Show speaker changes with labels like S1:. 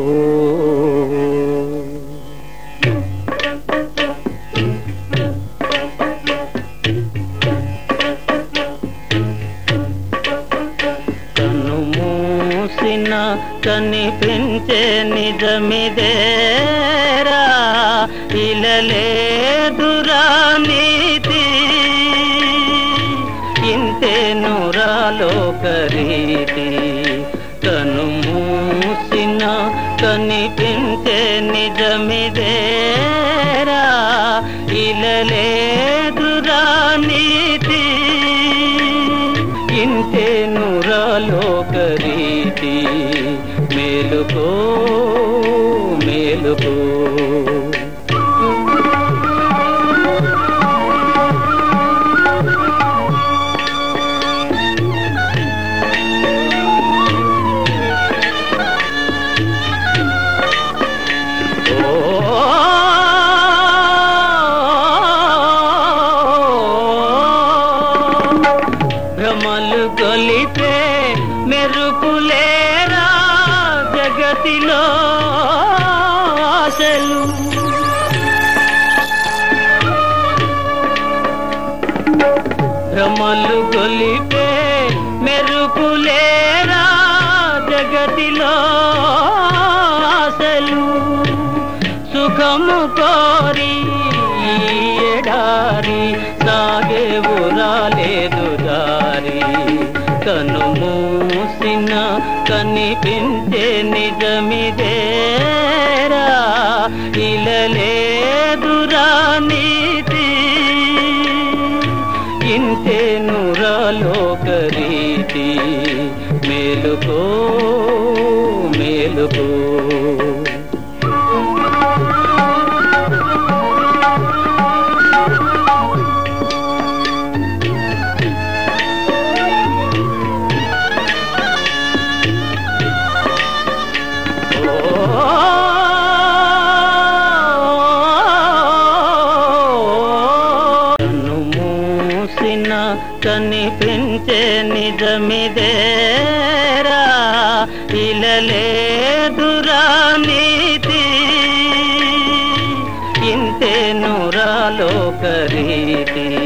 S1: కన్ను మూసిన కనిపించే నిజమిదేరా ఇలలేదురా నీతి ఇంతే నురాలోకరీతి కను మూసిన కనిపించే నిజమిదేరా ఇలలేదురా నీతి ఇంతే నురాలోకరీతి మేలుకో మేలుకో భ్రమలు గొలిపే మెరుపులేరా జగతిలో ఆశలు భ్రమలు గొలిపే మెరుపులేరా జగతిలో ఆశలు సుఖము కోరి ఈ ఎడారి సాగే ఊరాలేదు దారి కను మూసిన కనిపించే నిజమిదేరా ఇలలేదురా నీతి ఇంతే నురాలోకరీతి మేలుకో మేలుకో కన్ను మూసిన కనిపించే నిజమిదేరా ఇలలేదురా నీతి ఇంతే నురాలోకరీతి